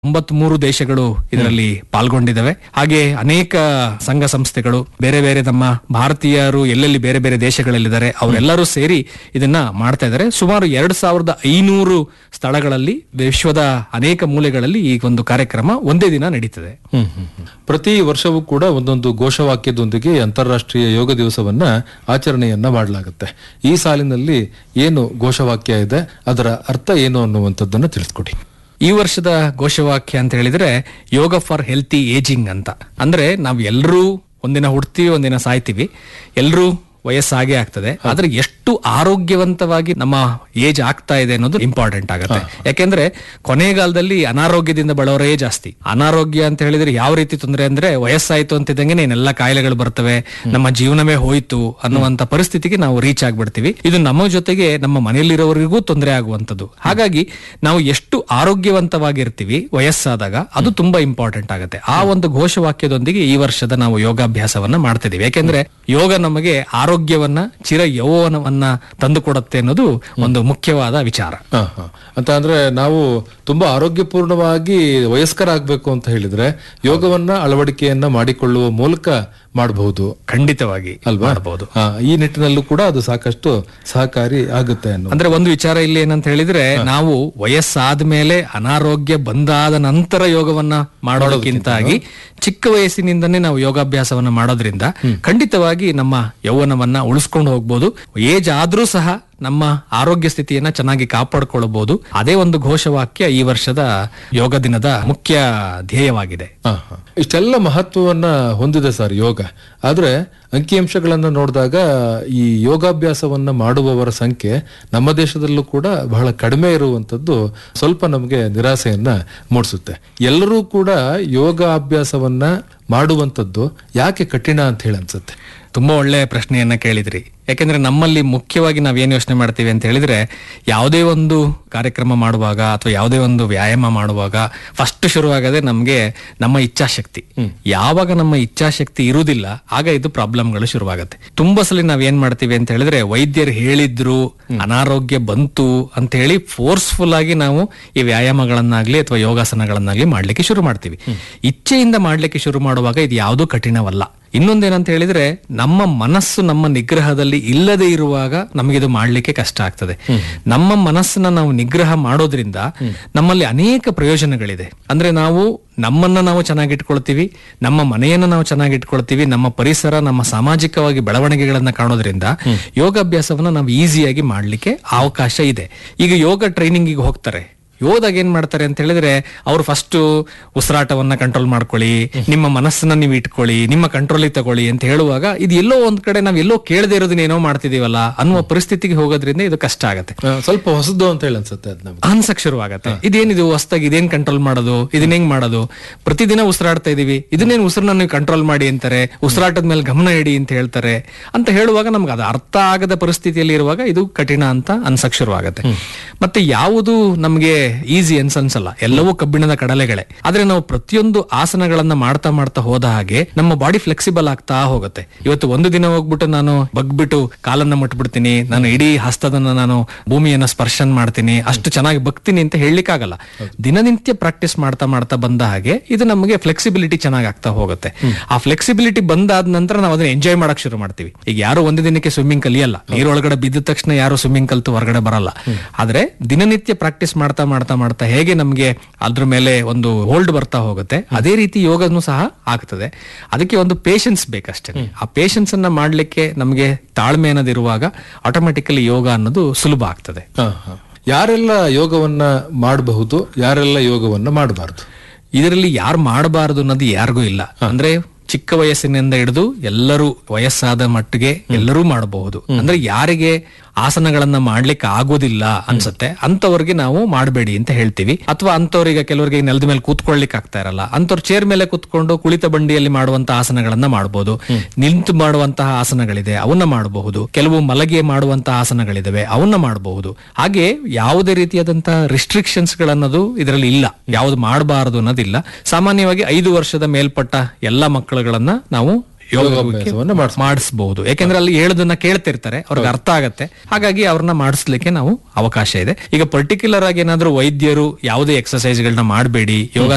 ಮೂರು ದೇಶಗಳು ಇದರಲ್ಲಿ ಪಾಲ್ಗೊಂಡಿದ್ದಾವೆ ಹಾಗೆ ಅನೇಕ ಸಂಘ ಸಂಸ್ಥೆಗಳು ಬೇರೆ ಬೇರೆ ನಮ್ಮ ಭಾರತೀಯರು ಎಲ್ಲೆಲ್ಲಿ ಬೇರೆ ಬೇರೆ ದೇಶಗಳಲ್ಲಿದ್ದಾರೆ ಅವರೆಲ್ಲರೂ ಸೇರಿ ಇದನ್ನ ಮಾಡ್ತಾ ಇದ್ದಾರೆ ಸುಮಾರು ಎರಡ್ ಸಾವಿರದ ಐನೂರು ಸ್ಥಳಗಳಲ್ಲಿ ವಿಶ್ವದ ಅನೇಕ ಮೂಲೆಗಳಲ್ಲಿ ಈ ಒಂದು ಕಾರ್ಯಕ್ರಮ ಒಂದೇ ದಿನ ನಡೀತದೆ ಹ್ಮ್, ಹ್ಮ್, ಹ್ಮ್. ಪ್ರತಿ ವರ್ಷವೂ ಕೂಡ ಒಂದೊಂದು ಘೋಷವಾಕ್ಯದೊಂದಿಗೆ ಅಂತಾರಾಷ್ಟ್ರೀಯ ಯೋಗ ದಿವಸವನ್ನ ಆಚರಣೆಯನ್ನ ಮಾಡಲಾಗುತ್ತೆ ಈ ಸಾಲಿನಲ್ಲಿ ಏನು ಘೋಷವಾಕ್ಯ ಇದೆ ಅದರ ಅರ್ಥ ಏನು ಅನ್ನುವಂಥದ್ದನ್ನ ತಿಳಿಸ್ಕೊಡಿ ಈ ವರ್ಷದ ಘೋಷವಾಕ್ಯ ಅಂತ ಹೇಳಿದ್ರೆ ಯೋಗ ಫಾರ್ ಹೆಲ್ತಿ ಏಜಿಂಗ್ ಅಂತ ಅಂದ್ರೆ ನಾವ್ ಎಲ್ಲರೂ ಒಂದಿನ ಹುಡ್ತೀವಿ ಒಂದಿನ ಸಾಯ್ತೀವಿ ಎಲ್ಲರೂ ವಯಸ್ಸಾಗೇ ಆಗ್ತದೆ ಆದ್ರೆ ಎಷ್ಟು ಆರೋಗ್ಯವಂತವಾಗಿ ನಮ್ಮ ಏಜ್ ಆಗ್ತಾ ಇದೆ ಅನ್ನೋದು ಇಂಪಾರ್ಟೆಂಟ್ ಆಗುತ್ತೆ ಯಾಕೆಂದ್ರೆ ಕೊನೆಗಾಲದಲ್ಲಿ ಅನಾರೋಗ್ಯದಿಂದ ಬಳೋರೇ ಜಾಸ್ತಿ ಅನಾರೋಗ್ಯ ಅಂತ ಹೇಳಿದ್ರೆ ಯಾವ ರೀತಿ ತೊಂದರೆ ಅಂದ್ರೆ ವಯಸ್ಸಾಯ್ತು ಅಂತಿದ್ದಂಗೆ ಏನೆಲ್ಲ ಕಾಯಿಲೆಗಳು ಬರ್ತವೆ ನಮ್ಮ ಜೀವನವೇ ಹೋಯ್ತು ಅನ್ನುವಂತ ಪರಿಸ್ಥಿತಿಗೆ ನಾವು ರೀಚ್ ಆಗ್ಬಿಡ್ತೀವಿ ಇದು ನಮ್ಮ ಜೊತೆಗೆ ನಮ್ಮ ಮನೆಯಲ್ಲಿರೋರಿಗೂ ತೊಂದರೆ ಆಗುವಂತದ್ದು ಹಾಗಾಗಿ ನಾವು ಎಷ್ಟು ಆರೋಗ್ಯವಂತವಾಗಿರ್ತೀವಿ ವಯಸ್ಸಾದಾಗ ಅದು ತುಂಬಾ ಇಂಪಾರ್ಟೆಂಟ್ ಆಗುತ್ತೆ ಆ ಒಂದು ಘೋಷವಾಕ್ಯದೊಂದಿಗೆ ಈ ವರ್ಷದ ನಾವು ಯೋಗಾಭ್ಯಾಸವನ್ನ ಮಾಡ್ತಿದೀವಿ ಯಾಕೆಂದ್ರೆ ಯೋಗ ನಮಗೆ ಆರೋಗ್ಯವನ್ನ ಚಿರ ಯೌವನವನ್ನ ತಂದುಕೊಡುತ್ತೆ ಅನ್ನೋದು ಒಂದು ಮುಖ್ಯವಾದ ವಿಚಾರ ಹ, ಹ. ಅಂತ ಅಂದ್ರೆ ನಾವು ತುಂಬಾ ಆರೋಗ್ಯಪೂರ್ಣವಾಗಿ ವಯಸ್ಕರಾಗಬೇಕು ಅಂತ ಹೇಳಿದ್ರೆ ಯೋಗವನ್ನ ಅಳವಡಿಕೆಯನ್ನ ಮಾಡಿಕೊಳ್ಳುವ ಮೂಲಕ ಮಾಡಬಹುದು ಖಂಡಿತವಾಗಿ ಅಲ್ವಾ ಮಾಡಬಹುದು ಹ, ಈ ನಿಟ್ಟಿನಲ್ಲೂ ಕೂಡ ಅದು ಸಾಕಷ್ಟು ಸಹಕಾರಿ ಆಗುತ್ತೆ ಅನ್ನೋ ಅಂದ್ರೆ ಒಂದು ವಿಚಾರ ಇಲ್ಲಿ ಏನಂತ ಹೇಳಿದ್ರೆ ನಾವು ವಯಸ್ಸಾದ ಮೇಲೆ ಅನಾರೋಗ್ಯ ಬಂದಾದ ನಂತರ ಯೋಗವನ್ನ ಮಾಡೋದಕ್ಕಿಂತಾಗಿ ಚಿಕ್ಕ ವಯಸ್ಸಿನಿಂದನೇ ನಾವು ಯೋಗಾಭ್ಯಾಸವನ್ನ ಮಾಡೋದ್ರಿಂದ ಖಂಡಿತವಾಗಿ ನಮ್ಮ ಯೌವನವನ್ನ ಉಳಿಸ್ಕೊಂಡು ಹೋಗ್ಬೋದು ಏಜ್ ಆದ್ರೂ ಸಹ ನಮ್ಮ ಆರೋಗ್ಯ ಸ್ಥಿತಿಯನ್ನ ಚೆನ್ನಾಗಿ ಕಾಪಾಡ್ಕೊಳ್ಬಹುದು ಅದೇ ಒಂದು ಘೋಷವಾಕ್ಯ ಈ ವರ್ಷದ ಯೋಗ ದಿನದ ಮುಖ್ಯ ಧ್ಯೇಯವಾಗಿದೆ ಹ, ಹ. ಇಷ್ಟೆಲ್ಲ ಮಹತ್ವವನ್ನ ಹೊಂದಿದೆ ಸರ್ ಯೋಗ ಆದ್ರೆ ಅಂಕಿಅಂಶಗಳನ್ನ ನೋಡಿದಾಗ ಈ ಯೋಗಾಭ್ಯಾಸವನ್ನ ಮಾಡುವವರ ಸಂಖ್ಯೆ ನಮ್ಮ ದೇಶದಲ್ಲೂ ಕೂಡ ಬಹಳ ಕಡಿಮೆ ಇರುವಂತದ್ದು ಸ್ವಲ್ಪ ನಮಗೆ ನಿರಾಸೆಯನ್ನ ಮೂಡಿಸುತ್ತೆ ಎಲ್ಲರೂ ಕೂಡ ಯೋಗಾಭ್ಯಾಸವನ್ನ ಮಾಡುವಂತದ್ದು ಯಾಕೆ ಕಠಿಣ ಅಂತ ಹೇಳಿ ಅನ್ಸುತ್ತೆ ತುಂಬಾ ಒಳ್ಳೆ ಪ್ರಶ್ನೆಯನ್ನ ಕೇಳಿದ್ರಿ ಯಾಕೆಂದ್ರೆ ನಮ್ಮಲ್ಲಿ ಮುಖ್ಯವಾಗಿ ನಾವ್ ಏನ್ ಯೋಚನೆ ಮಾಡ್ತೀವಿ ಅಂತ ಹೇಳಿದ್ರೆ ಯಾವುದೇ ಒಂದು ಕಾರ್ಯಕ್ರಮ ಮಾಡುವಾಗ ಅಥವಾ ಯಾವುದೇ ಒಂದು ವ್ಯಾಯಾಮ ಮಾಡುವಾಗ ಫಸ್ಟ್ ಶುರುವಾಗದೆ ನಮ್ಗೆ ನಮ್ಮ ಇಚ್ಛಾಶಕ್ತಿ ಯಾವಾಗ ನಮ್ಮ ಇಚ್ಛಾಶಕ್ತಿ ಇರುವುದಿಲ್ಲ ಆಗ ಇದು ಪ್ರಾಬ್ಲಮ್ಗಳು ಶುರುವಾಗುತ್ತೆ ತುಂಬಾ ಸಲ ನಾವ್ ಏನ್ ಮಾಡ್ತೀವಿ ಅಂತ ಹೇಳಿದ್ರೆ ವೈದ್ಯರು ಹೇಳಿದ್ರು ಅನಾರೋಗ್ಯ ಬಂತು ಅಂತ ಹೇಳಿ ಫೋರ್ಸ್ಫುಲ್ ಆಗಿ ನಾವು ಈ ವ್ಯಾಯಾಮಗಳನ್ನಾಗ್ಲಿ ಅಥವಾ ಯೋಗಾಸನಗಳನ್ನಾಗ್ಲಿ ಮಾಡ್ಲಿಕ್ಕೆ ಶುರು ಮಾಡ್ತೀವಿ ಇಚ್ಛೆಯಿಂದ ಮಾಡ್ಲಿಕ್ಕೆ ಶುರು ಮಾಡುವಾಗ ಇದು ಯಾವುದೂ ಕಠಿಣವಲ್ಲ ಇನ್ನೊಂದೇನಂತ ಹೇಳಿದ್ರೆ ನಮ್ಮ ಮನಸ್ಸು ನಮ್ಮ ನಿಗ್ರಹದಲ್ಲಿ ಇಲ್ಲದೆ ಇರುವಾಗ ನಮಗಿದು ಮಾಡ್ಲಿಕ್ಕೆ ಕಷ್ಟ ಆಗ್ತದೆ ನಮ್ಮ ಮನಸ್ಸನ್ನ ನಾವು ನಿಗ್ರಹ ಮಾಡೋದ್ರಿಂದ ನಮ್ಮಲ್ಲಿ ಅನೇಕ ಪ್ರಯೋಜನಗಳಿದೆ ಅಂದ್ರೆ ನಾವು ನಮ್ಮನ್ನ ನಾವು ಚೆನ್ನಾಗಿಟ್ಕೊಳ್ತೀವಿ ನಮ್ಮ ಮನೆಯನ್ನ ನಾವು ಚೆನ್ನಾಗಿಟ್ಕೊಳ್ತೀವಿ ನಮ್ಮ ಪರಿಸರ ನಮ್ಮ ಸಾಮಾಜಿಕವಾಗಿ ಬೆಳವಣಿಗೆಗಳನ್ನ ಕಾಣೋದ್ರಿಂದ ಯೋಗಾಭ್ಯಾಸವನ್ನ ನಾವು ಈಸಿಯಾಗಿ ಮಾಡ್ಲಿಕ್ಕೆ ಅವಕಾಶ ಇದೆ ಈಗ ಯೋಗ ಟ್ರೈನಿಂಗಿಗೆ ಹೋಗ್ತಾರೆ ಯೋದಾಗ ಏನ್ ಮಾಡ್ತಾರೆ ಅಂತ ಹೇಳಿದ್ರೆ ಅವ್ರು ಫಸ್ಟ್ ಉಸಿರಾಟವನ್ನ ಕಂಟ್ರೋಲ್ ಮಾಡ್ಕೊಳ್ಳಿ ನಿಮ್ಮ ಮನಸ್ಸನ್ನ ನೀವು ಇಟ್ಕೊಳ್ಳಿ ನಿಮ್ಮ ಕಂಟ್ರೋಲಿಗೆ ತಗೊಳ್ಳಿ ಅಂತ ಹೇಳುವಾಗ ಇದು ಎಲ್ಲೋ ಒಂದ್ ಕಡೆ ನಾವ್ ಎಲ್ಲೋ ಕೇಳದೆ ಇರೋದನ್ನ ಏನೋ ಮಾಡ್ತಿದೀವಲ್ಲ ಅನ್ನುವ ಪರಿಸ್ಥಿತಿಗೆ ಹೋಗೋದ್ರಿಂದ ಇದು ಕಷ್ಟ ಆಗತ್ತೆ ಆ, ಸ್ವಲ್ಪ ಹೊಸದು ಅಂತ ಹೇಳಿ ಅನ್ಸುತ್ತೆ ಅದ್ ನಮ್ಗೆ ಅನ್ಸಕ್ ಶುರುವಾಗತ್ತೆ ಇದೇನಿದು ಹೊಸ್ದಾಗಿ ಇದೇನ್ ಕಂಟ್ರೋಲ್ ಮಾಡೋದು ಇದನ್ನ ಹೆಂಗ್ ಮಾಡೋದು ಪ್ರತಿದಿನ ಉಸಿರಾಡ್ತಾ ಇದೀವಿ ಇದನ್ನೇನು ಉಸಿರನ್ನ ನೀವು ಕಂಟ್ರೋಲ್ ಮಾಡಿ ಅಂತಾರೆ ಉಸಿರಾಟದ ಮೇಲೆ ಗಮನ ಇಡಿ ಅಂತ ಹೇಳ್ತಾರೆ ಅಂತ ಹೇಳುವಾಗ ನಮ್ಗೆ ಅದು ಅರ್ಥ ಆಗದ ಪರಿಸ್ಥಿತಿಯಲ್ಲಿ ಇರುವಾಗ ಇದು ಕಠಿಣ ಅಂತ ಅನ್ಸಕ್ ಶುರುವಾಗತ್ತೆ ಮತ್ತೆ ಯಾವುದು ನಮ್ಗೆ ಈಸಿ ಅನ್ಸ್ ಅನ್ಸಲ್ಲ ಎಲ್ಲವೂ ಕಬ್ಬಿಣದ ಕಡಲೆಗಳೇ ಆದ್ರೆ ನಾವು ಪ್ರತಿಯೊಂದು ಆಸನಗಳನ್ನ ಮಾಡ್ತಾ ಮಾಡ್ತಾ ಹೋದ ಹಾಗೆ ನಮ್ಮ ಬಾಡಿ ಫ್ಲೆಕ್ಸಿಬಲ್ ಆಗ್ತಾ ಹೋಗುತ್ತೆ ಇವತ್ತು ಒಂದು ದಿನ ಹೋಗ್ಬಿಟ್ಟು ನಾನು ಬಗ್ಬಿಟ್ಟು ಕಾಲನ್ನ ಮುಟ್ಬಿಡ್ತೀನಿ ನಾನು ಇಡೀ ಹಸ್ತದನ್ನ ನಾನು ಭೂಮಿಯನ್ನ ಸ್ಪರ್ಶನ್ ಮಾಡ್ತೀನಿ ಅಷ್ಟು ಚೆನ್ನಾಗಿ ಬಗ್ತೀನಿ ಅಂತ ಹೇಳಲಿಕ್ಕಾಗಲ್ಲ ದಿನನಿತ್ಯ ಪ್ರಾಕ್ಟೀಸ್ ಮಾಡ್ತಾ ಮಾಡ್ತಾ ಬಂದ ಹಾಗೆ ಇದು ನಮಗೆ ಫ್ಲೆಕ್ಸಿಬಿಲಿಟಿ ಚೆನ್ನಾಗಿ ಆಗ್ತಾ ಹೋಗುತ್ತೆ ಆ ಫ್ಲೆಕ್ಸಿಬಿಲಿಟಿ ಬಂದಾದ ನಂತರ ನಾವು ಅದನ್ನ ಎಂಜಾಯ್ ಮಾಡಕ್ ಶುರು ಮಾಡ್ತೀವಿ ಈಗ ಯಾರು ಒಂದು ದಿನಕ್ಕೆ ಸ್ವಿಮ್ಮಿಂಗ್ ಕಲಿಯಲ್ಲ ನೀರೊಳಗಡೆ ಬಿದ್ದ ತಕ್ಷಣ ಯಾರು ಸ್ವಿಮ್ಮಿಂಗ್ ಕಲ್ತು ಹೊರಗಡೆ ಬರಲ್ಲ ಆದ್ರೆ ದಿನನಿತ್ಯ ಪ್ರಾಕ್ಟೀಸ್ ಮಾಡ್ತಾ ಮಾಡ್ತಾ ಮಾಡ್ತಾ ಹೇಗೆ ನಮ್ಗೆ ಅದ್ರ ಮೇಲೆ ಒಂದು ಹೋಲ್ಡ್ ಬರ್ತಾ ಹೋಗುತ್ತೆ ಅದೇ ರೀತಿ ಯೋಗನು ಸಹ ಆಗ್ತದೆ ಅದಕ್ಕೆ ಒಂದು ಪೇಶನ್ಸ್ ಬೇಕಷ್ಟೇ ಆ ಪೇಶನ್ಸ್ ಅನ್ನ ಮಾಡ್ಲಿಕ್ಕೆ ನಮಗೆ ತಾಳ್ಮೆ ಅನ್ನೋದಿರುವಾಗ ಆಟೋಮೆಟಿಕಲಿ ಯೋಗ ಅನ್ನೋದು ಸುಲಭ ಆಗ್ತದೆ ಹ, ಹ. ಯಾರೆಲ್ಲ ಯೋಗವನ್ನ ಮಾಡಬಹುದು ಯಾರೆಲ್ಲ ಯೋಗವನ್ನ ಮಾಡಬಾರ್ದು ಇದರಲ್ಲಿ ಯಾರು ಮಾಡಬಾರದು ಅನ್ನೋದು ಯಾರಿಗೂ ಇಲ್ಲ ಅಂದ್ರೆ ಚಿಕ್ಕ ವಯಸ್ಸಿನಿಂದ ಹಿಡಿದು ಎಲ್ಲರೂ ವಯಸ್ಸಾದ ಮಟ್ಟಿಗೆ ಎಲ್ಲರೂ ಮಾಡಬಹುದು ಅಂದ್ರೆ ಯಾರಿಗೆ ಆಸನಗಳನ್ನ ಮಾಡ್ಲಿಕ್ಕೆ ಆಗೋದಿಲ್ಲ ಅನ್ಸುತ್ತೆ ಅಂತವ್ರಿಗೆ ನಾವು ಮಾಡಬೇಡಿ ಅಂತ ಹೇಳ್ತೀವಿ ಅಥವಾ ಅಂತವ್ರಿಗೆ ಕೆಲವರಿಗೆ ನೆಲದ ಮೇಲೆ ಕೂತ್ಕೊಳ್ಲಿಕ್ಕೆ ಆಗ್ತಾ ಇರಲ್ಲ ಅಂತವ್ರು ಚೇರ್ ಮೇಲೆ ಕೂತ್ಕೊಂಡು ಕುಳಿತ ಬಂಡಿಯಲ್ಲಿ ಮಾಡುವಂತ ಆಸನಗಳನ್ನ ಮಾಡಬಹುದು ನಿಂತು ಮಾಡುವಂತಹ ಆಸನಗಳಿದೆ ಅವನ್ನ ಮಾಡಬಹುದು ಕೆಲವು ಮಲಗಿ ಮಾಡುವಂತಹ ಆಸನಗಳಿದಾವೆ ಅವನ್ನ ಮಾಡಬಹುದು ಹಾಗೆ ಯಾವುದೇ ರೀತಿಯಾದಂತಹ ರಿಸ್ಟ್ರಿಕ್ಷನ್ಸ್ ಗಳನ್ನೋದು ಇದರಲ್ಲಿ ಇಲ್ಲ ಯಾವ್ದು ಮಾಡಬಾರದು ಅನ್ನೋದಿಲ್ಲ ಸಾಮಾನ್ಯವಾಗಿ ಐದು ವರ್ಷದ ಮೇಲ್ಪಟ್ಟ ಎಲ್ಲಾ ಮಕ್ಕಳುಗಳನ್ನ ನಾವು ಯೋಗಾಭ್ಯಾಸವನ್ನ ಮಾಡಿಸ್ ಮಾಡಿಸಬಹುದು ಯಾಕೆಂದ್ರೆ ಅಲ್ಲಿ ಹೇಳೋದನ್ನ ಕೇಳ್ತಿರ್ತಾರೆ ಅವ್ರಿಗೆ ಅರ್ಥ ಆಗತ್ತೆ ಹಾಗಾಗಿ ಅವ್ರನ್ನ ಮಾಡಿಸ್ಲಿಕ್ಕೆ ನಾವು ಅವಕಾಶ ಇದೆ ಈಗ ಪರ್ಟಿಕ್ಯುಲರ್ ಆಗಿ ಏನಾದ್ರೂ ವೈದ್ಯರು ಯಾವುದೇ ಎಕ್ಸರ್ಸೈಸ್ ಗಳನ್ನ ಮಾಡಬೇಡಿ ಯೋಗ